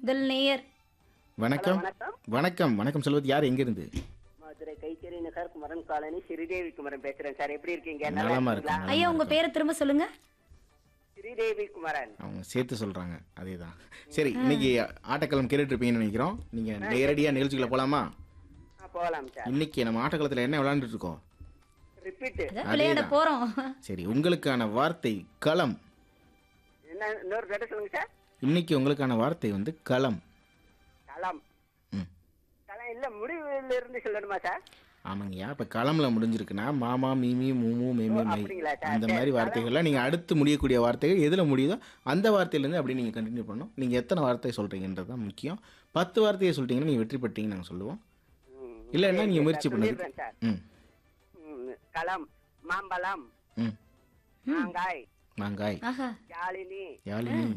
முதல் நேயர் வணக்கம் வணக்கம் வணக்கம் வணக்கம் சொல்வது யார் எங்கிருந்து மதுரை கைத்தறி நகர் குமரன் காலனி ஸ்ரீதேவி குமரன் பேசுறேன் சார் எப்படி இருக்கீங்க நலமா நல்லா இருக்கேன் இருக்கீங்களா? ஐயா உங்க பேரை திரும்ப சொல்லுங்க ஸ்ரீதேவி குமரன் அவங்க சேர்த்து சொல்றாங்க அதேதான் சரி இன்னைக்கு ஆட்டக்களம் கேட்டுட்டு இருப்பீங்கன்னு நினைக்கிறோம் நீங்க நேரடியா நிகழ்ச்சிக்குள்ள போலாமா ஆ, போகலாம் சார் இன்னைக்கு நம்ம ஆட்டக்களத்துல என்ன விளையாண்டுட்டு இருக்கோம் ரிப்பீட் அதான் விளையாட அதேதான். போறோம் சரி உங்களுக்கான வார்த்தை களம் என்ன இன்னொரு தடவை சொல்லுங்க சார் இன்னைக்கு உங்களுக்கான வார்த்தை வந்து களம் களம் ம் களம் இல்ல முடிவுல இருந்து சொல்லணுமா சார் ஆமாங்கய்யா இப்போ களம்ல முடிஞ்சிருக்குன்னா மாமா மீமி மூமு மேமி ஓ, மை அப்படிங்களா சார்? அந்த சரி, மாதிரி களம். வார்த்தைகள்லாம் நீங்கள் அடுத்து முடியக்கூடிய வார்த்தைகள் எதில் முடியுதோ அந்த வார்த்தையிலேருந்து அப்படியே நீங்கள் கண்டினியூ பண்ணணும் நீங்கள் எத்தனை வார்த்தை சொல்கிறீங்கன்றது தான் முக்கியம் பத்து வார்த்தையை சொல்லிட்டீங்கன்னா நீங்கள் வெற்றி பெற்றீங்கன்னு நாங்கள் சொல்லுவோம் ம், இல்லைன்னா சரி, நீங்கள் சார், முயற்சி பண்ணது சொல்லிடுறேன் சார் ம் ம், களம் மாம்பழம் ம் மாங்காய் மாங்காய் ஆஹா யாழினி யாழினி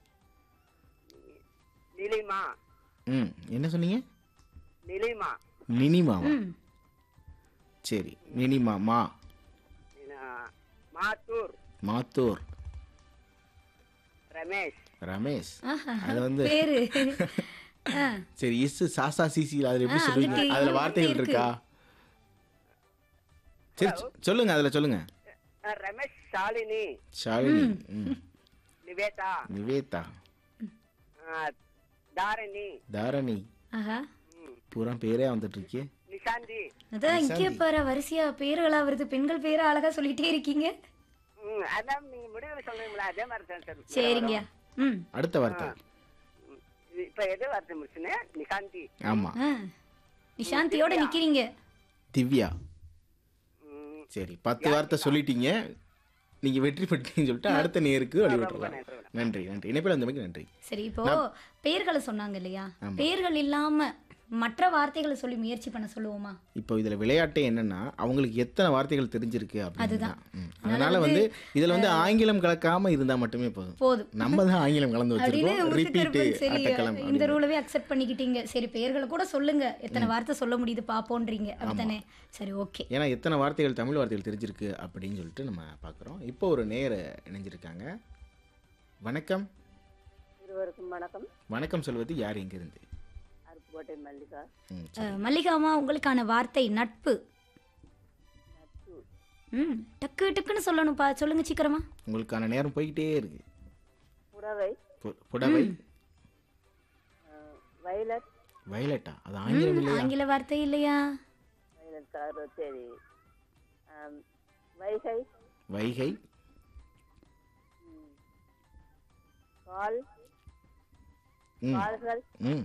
நிலிமா ம் என்ன சொன்னீங்க நிலிமா நினிமாவா ம் சரி நினிமா மா ஆ, மாத்தூர் மாத்தூர் ரமேஷ் ரமேஷ் ஆஹா அது வந்து பேரு ஆ, சரி இஸ் சாசா சிசி அதில் எப்படி ஆ, சொல்லுவீங்க அதுக்கு அதில் இன்னொரு வார்த்தைகள் இருக்கு. இருக்கா சரி சொ- சொல்லுங்க அதில் சொல்லுங்க ஆ, ரமேஷ் ஷாலினி ஷாலினி ம் நிவேதா நிவேதா ஆ, தாரணி தாரணி ஆஹா ம், பூரா பேரே வந்துட்டு இருக்கே நிஷாந்தி அதான் இங்கே பாரு வரிசையா பேர்களா வருது பெண்கள் பேரை அழகா சொல்லிட்டே இருக்கீங்க ம், அதான் நீங்க முடிவுல சொன்னீங்களா அதே மாதிரி தான் சார் சரிங்க ம் அடுத்த வார்த்தை ம், இது இப்ப எது வார்த்தை முடிச்சுன்னு நிஷாந்தி ஆமா ஆ நிஷாந்தியோட நிக்கிறீங்க திவ்யா ம், சரி பத்து வார்த்தை சொல்லிட்டீங்க நீங்க வெற்றி பெற்றீங்கன்னு சொல்லிட்டு அடுத்த நேருக்கு வழி விட்டுறலாம் நன்றி நன்றி இணைப்பில் வந்தமைக்கு நன்றி சரி இப்போ பெயர்களை சொன்னாங்க இல்லையா ஆமா. பெயர்கள் இல்லாம மற்ற வார்த்தைகளை சொல்லி முயற்சி பண்ண சொல்லுவோமா இப்போ இதுல விளையாட்டே என்னன்னா அவங்களுக்கு எத்தனை வார்த்தைகள் தெரிஞ்சிருக்கு அப்படின்னு அதுதான். தான். ம். அதனால வந்து இதுல வந்து ஆங்கிலம் கலக்காம இருந்தா மட்டுமே போதும் போதும் நம்ம தான் ஆங்கிலம் கலந்து அப்படின்னு வச்சிருக்கோம் ரிப்பீட்டு முத்துக்கருப்பன் சரி அட்டக்களம் இந்த அப்படின்னு. ரூலவே அக்செப்ட் பண்ணிக்கிட்டீங்க சரி பெயர்களை கூட சொல்லுங்க எத்தனை வார்த்தை சொல்ல முடியுது பாப்போன்றீங்க அப்படித்தானே சரி ஓகே ஏன்னா எத்தனை வார்த்தைகள் தமிழ் வார்த்தைகள் தெரிஞ்சிருக்கு அப்படின்னு சொல்லிட்டு நம்ம பார்க்குறோம் இப்போ ஒரு நேர இணைஞ்சிருக்காங்க வணக்கம் இருவருக்கும் வணக்கம் வணக்கம் சொல்வது யார் எங்கிருந்து அருப்புக்கோட்டை மல்லிகா ம் அஹ், மல்லிகாமா உங்களுக்கான வார்த்தை நட்பு ம் டக்கு டக்குன்னு சொல்லணும்ப்பா சொல்லுங்க சீக்கிரமா உங்களுக்கான நேரம் போய்கிட்டே இருக்கு புடவை பு- புடவை வயலட் வயலட்டா அது ஆங்கிலம் இல்லையா ஆங்கில வார்த்தை இல்லையா வயலட் கலர் சரி ஆம், வைகை வைகை கால் ம் கால்கள் ம்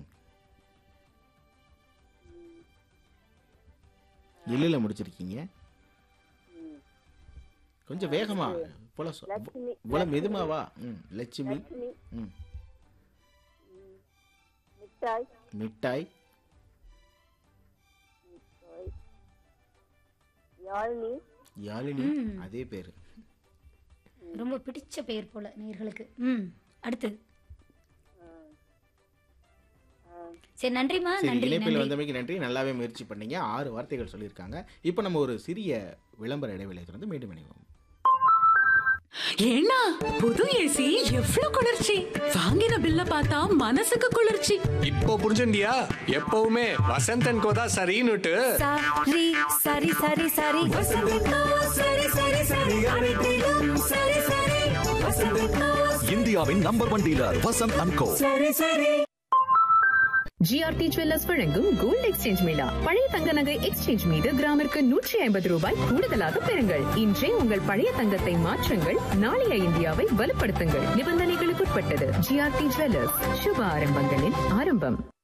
இல்லைல முடிச்சிருக்கீங்க ம், கொஞ்சம் வேகமா போல சொ- லட்சுமி இவ்வளோ மெதுமாவா ம் லட்சுமி லட்சுமி ம் மிட்டாய் மிட்டாய் மிட்டாய் யாழினி யாழினி அதே பேர் ரொம்ப பிடிச்ச பெயர் போல நேர்களுக்கு ம் அடுத்து சரி நன்றிம்மா சரி நன்றி இணைப்பில் நன்றி வந்தமைக்கு நன்றி நல்லாவே முயற்சி பண்ணீங்க ஆறு வார்த்தைகள் சொல்லியிருக்காங்க இப்போ நம்ம ஒரு சிறிய விளம்பர இடைவேளை தொடர்ந்து மீண்டும் இணைவோம் ஏன்னா புது ஏசி எவ்ளோ குளிர்ச்சி வாங்கின பில்ல பார்த்தா மனசுக்கு குளிர்ச்சி இப்போ புரிஞ்சுண்டியா எப்பவுமே வசந்தன் கோதா சரின்னுட்டு சரி சரி சரி சரி வசந்தக்கா, சரி சரி சரி அனைத்திலும் சரி சரி வசந்தக்கா, இந்தியாவின் number one dealer Vasanth and co சரி சரி ஜிஆர்டி ஜுவல்லர்ஸ் வழங்கும் கோல்ட் எக்ஸ்சேஞ்ச் மேளா பழைய தங்க நகை எக்ஸ்சேஞ்ச் மீது கிராமிற்கு நூற்றி ஐம்பது ரூபாய் கூடுதலாக பெறுங்கள் இன்றே உங்கள் பழைய தங்கத்தை மாற்றுங்கள் நாளைய இந்தியாவை வலுப்படுத்துங்கள் நிபந்தனைகளுக்குட்பட்டது ஜிஆர்டி ஜுவல்லர்ஸ் சுப ஆரம்பங்களின் ஆரம்பம்